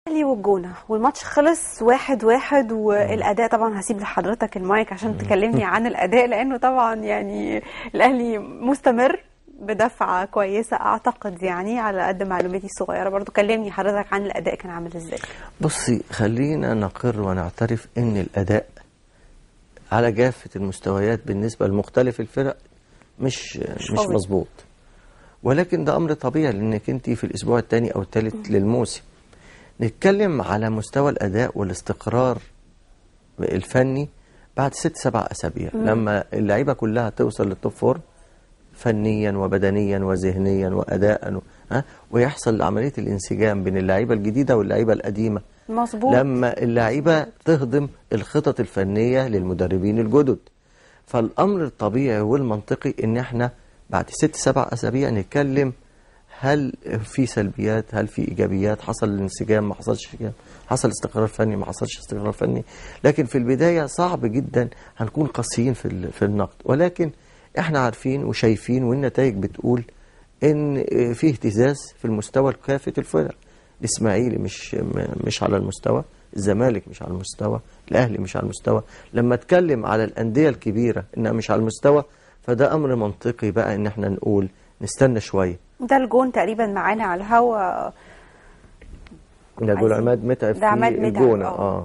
الاهلي والجونه والماتش خلص واحد واحد والاداء طبعا هسيب لحضرتك المايك عشان تكلمني عن الاداء لانه طبعا يعني الاهلي مستمر بدفعه كويسه اعتقد يعني على قد معلوماتي الصغيره برضو كلمني حضرتك عن الاداء كان عامل ازاي بصي خلينا نقر ونعترف ان الاداء على جافه المستويات بالنسبه لمختلف الفرق مش مش, مش قوي. مظبوط ولكن ده امر طبيعي لانك انت في الاسبوع الثاني او الثالث للموسم نتكلم على مستوى الاداء والاستقرار الفني بعد ست سبع اسابيع لما اللعيبه كلها توصل للتوب فور فنيا وبدنيا وذهنيا واداء و... ها ويحصل عمليه الانسجام بين اللعيبه الجديده واللعيبه القديمه مظبوط لما اللعيبه تهضم الخطط الفنيه للمدربين الجدد فالامر الطبيعي والمنطقي ان احنا بعد ست سبع اسابيع نتكلم هل في سلبيات هل في ايجابيات حصل الانسجام ما حصلش انسجام حصل استقرار فني ما حصلش استقرار فني لكن في البدايه صعب جدا هنكون قاسيين في ال- في النقد ولكن احنا عارفين وشايفين والنتائج بتقول ان في اهتزاز في المستوى الكافة الفرق الاسماعيلي مش م- مش على المستوى الزمالك مش على المستوى الاهلي مش على المستوى لما اتكلم على الانديه الكبيره انها مش على المستوى فده امر منطقي بقى ان احنا نقول نستنى شويه ده الجون تقريبا معانا على الهوا ده جول عايزين- عماد متعب ده عماد في متعب، الجونه آه. اه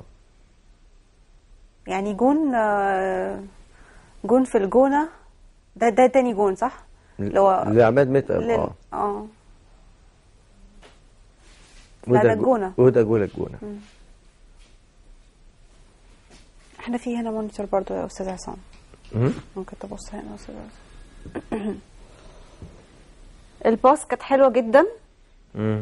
يعني جون آه، جون في الجونه ده ده تاني جون صح؟ اللي هو لعماد متعب لل- اه اه لا، ده جو- الجونة. وده جول الجونه احنا في هنا مونيتور برضو يا استاذ عصام مم. ممكن تبص هنا يا استاذ عصام الباس كانت حلوه جدا مم.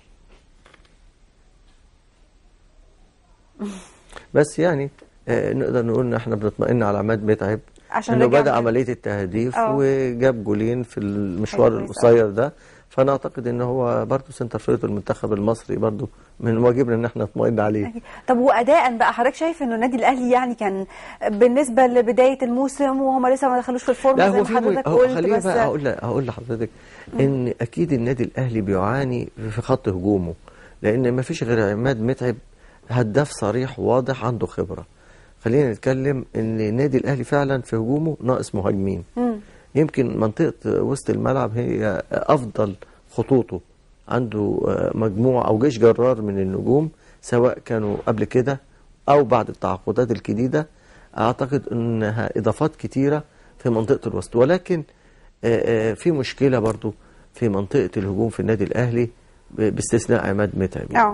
بس يعني آه نقدر نقول ان احنا بنطمئن على عماد متعب عشان انه رجع بدا من- عمليه التهديف آه. وجاب جولين في المشوار حلو كويس القصير ده فانا اعتقد ان هو برضه سنتر فيرت المنتخب المصري برضه من واجبنا ان احنا نطمئن عليه طب واداء بقى حضرتك شايف انه النادي الاهلي يعني كان بالنسبه لبدايه الموسم وهم لسه ما دخلوش في الفورمه لا زي هو ما في حضرتك هو قلت خليني بس بقى هقول هقول لحضرتك ان اكيد النادي الاهلي بيعاني في خط هجومه لان ما فيش غير عماد متعب هداف صريح واضح عنده خبره خلينا نتكلم ان النادي الاهلي فعلا في هجومه ناقص مهاجمين مم. يمكن منطقه وسط الملعب هي افضل خطوطه عنده آه، مجموعه او جيش جرار من النجوم سواء كانوا قبل كده او بعد التعاقدات الجديده اعتقد انها اضافات كتيره في منطقه الوسط ولكن آه، آه، في مشكله برضو في منطقه الهجوم في النادي الاهلي ب- باستثناء عماد متعب يعني. اه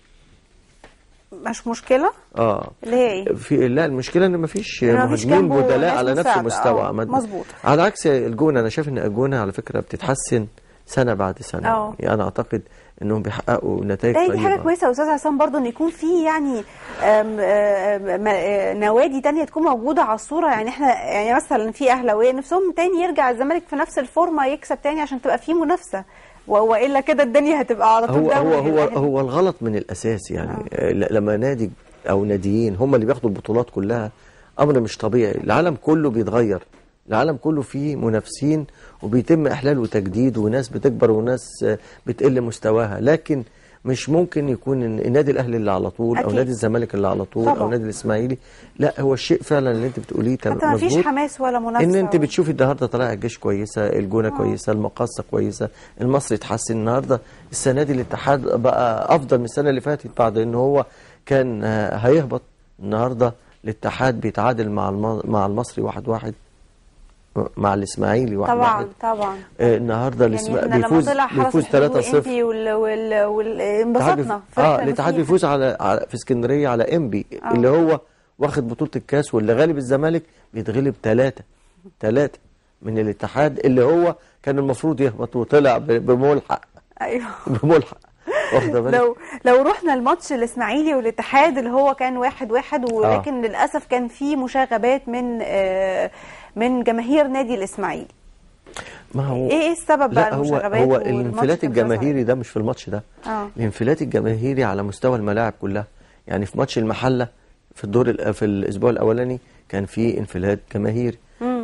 مش مشكله اه اللي هي ايه في لا المشكله ان مفيش إن مفيش مهاجمين جنبه بدلاء ناس على نفس مساعدة. مستوى آه، عماد مظبوط. على عكس الجونه انا شايف ان الجونه على فكره بتتحسن سنه بعد سنه آه. يعني انا اعتقد انهم بيحققوا نتائج ده دي طيبه حاجه كويسه يا استاذ عصام برضو ان يكون في يعني آم، آم، آم، نوادي تانية تكون موجوده على الصوره يعني احنا يعني مثلا في اهلاويه نفسهم تاني يرجع الزمالك في نفس الفورمه يكسب تاني عشان تبقى في منافسه و- والا كده الدنيا هتبقى على طول هو هو دوري. هو يعني هو الغلط من الاساس يعني آه. لما نادي او ناديين هم اللي بياخدوا البطولات كلها امر مش طبيعي العالم كله بيتغير العالم كله فيه منافسين وبيتم احلال وتجديد وناس بتكبر وناس آه، بتقل مستواها لكن مش ممكن يكون إن النادي الاهلي اللي على طول او أكيد. نادي الزمالك اللي على طول طبعا. او نادي الاسماعيلي لا هو الشيء فعلا اللي انت بتقوليه تم- حتى ما فيش مظبوط. حماس ولا منافسه ان انت و- بتشوفي النهارده طلائع الجيش كويسه الجونه كويسه المقاصه كويسه المصري اتحسن النهارده السنه دي الاتحاد بقى افضل من السنه اللي فاتت بعد ان هو كان آه، هيهبط النهارده الاتحاد بيتعادل مع الم- مع المصري واحد واحد مع الاسماعيلي واحد طبعا واحد طبعا آه، النهارده يعني الاسماعيلي احنا لما بيفوز طلع حرس بيفوز الحدود 3-0 وانبي وال وال وال الاتحاد انبسطنا بيف- اه الاتحاد بيفوز على على- في اسكندريه على انبي آه. اللي هو واخد بطوله الكاس واللي غالب الزمالك بيتغلب ثلاثه ثلاثه من الاتحاد اللي هو كان المفروض يهبط وطلع ب- بملحق ايوه بملحق واخده بالك لو لو رحنا الماتش الاسماعيلي والاتحاد اللي هو كان واحد واحد ولكن للاسف كان في مشاغبات من آه، من جماهير نادي الاسماعيلي ما هو ايه ايه السبب بقى لا هو المشاغبات هو والماتش الانفلات كان الجماهيري ده مش في الماتش ده اه الانفلات الجماهيري على مستوى الملاعب كلها يعني في ماتش المحله في الدور الأ- في الاسبوع الاولاني كان في انفلات جماهيري في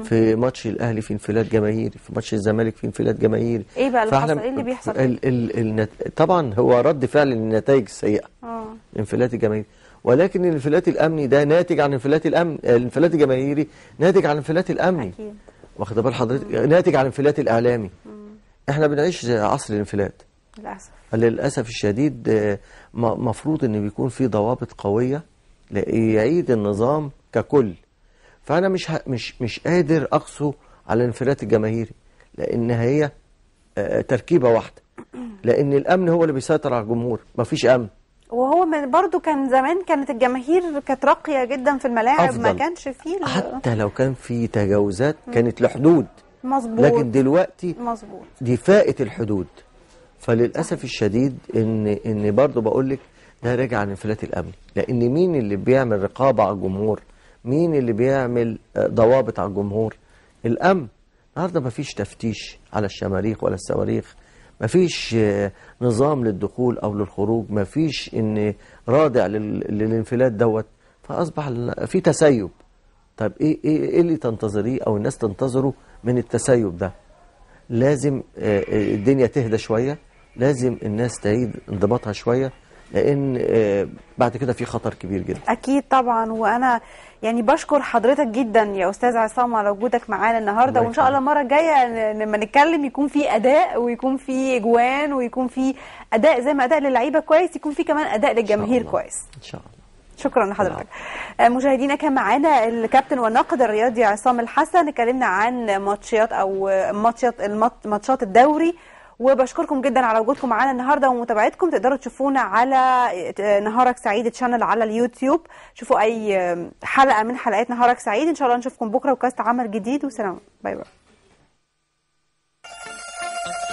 في ماتش الاهلي في انفلات جماهيري في ماتش الزمالك في انفلات جماهيري إيه بقى اللي فإحنا حصل؟ إيه اللي بيحصل؟ ال ال النت... طبعا هو رد فعل للنتائج السيئه اه الانفلات الجماهيري ولكن الانفلات الامني ده ناتج عن انفلات الامن الانفلات الجماهيري ناتج عن الانفلات الامني اكيد واخد بال حضرتك ناتج عن الانفلات الاعلامي احنا بنعيش عصر الانفلات للاسف للاسف الشديد آه، م- مفروض ان بيكون في ضوابط قويه يعيد النظام ككل فانا مش ه- مش مش قادر اقسو على الانفلات الجماهيري لان هي آه، تركيبه واحده لان الامن هو اللي بيسيطر على الجمهور مفيش امن وهو من برضو كان زمان كانت الجماهير كانت راقيه جدا في الملاعب ما أفضل. كانش فيه ال- حتى لو كان في تجاوزات كانت لحدود مظبوط لكن دلوقتي مظبوط دي فائت الحدود فللاسف الشديد ان ان برضه بقول لك ده راجع عن الانفلات الامني لان مين اللي بيعمل رقابه على الجمهور مين اللي بيعمل آه، ضوابط على الجمهور الامن النهارده مفيش تفتيش على الشماريخ ولا الصواريخ مفيش آه، نظام للدخول او للخروج مفيش ان رادع لل- للانفلات دوت فاصبح ال- في تسيب طب ايه ايه ايه اللي تنتظريه او الناس تنتظره من التسيب ده لازم آه، آه، الدنيا تهدى شويه لازم الناس تعيد انضباطها شويه لان آه، بعد كده في خطر كبير جدا اكيد طبعا وانا يعني بشكر حضرتك جدا يا استاذ عصام على وجودك معانا النهارده الله وان شاء الله يخليك. المره الجايه ن- لما نتكلم يكون في اداء ويكون في اجوان ويكون في اداء زي ما اداء للعيبه كويس يكون في كمان اداء للجماهير الله. كويس ان شاء الله شكرا لحضرتك آه، مشاهدينا كان معانا الكابتن والناقد الرياضي عصام الحسن اتكلمنا عن ماتشات او ماتشات المات- ماتشات الدوري وبشكركم جدا على وجودكم معانا النهارده ومتابعتكم تقدروا تشوفونا على آه، نهارك سعيد تشانل على اليوتيوب شوفوا اي آه، حلقه من حلقات نهارك سعيد ان شاء الله نشوفكم بكره وكاست عمل جديد وسلام باي باي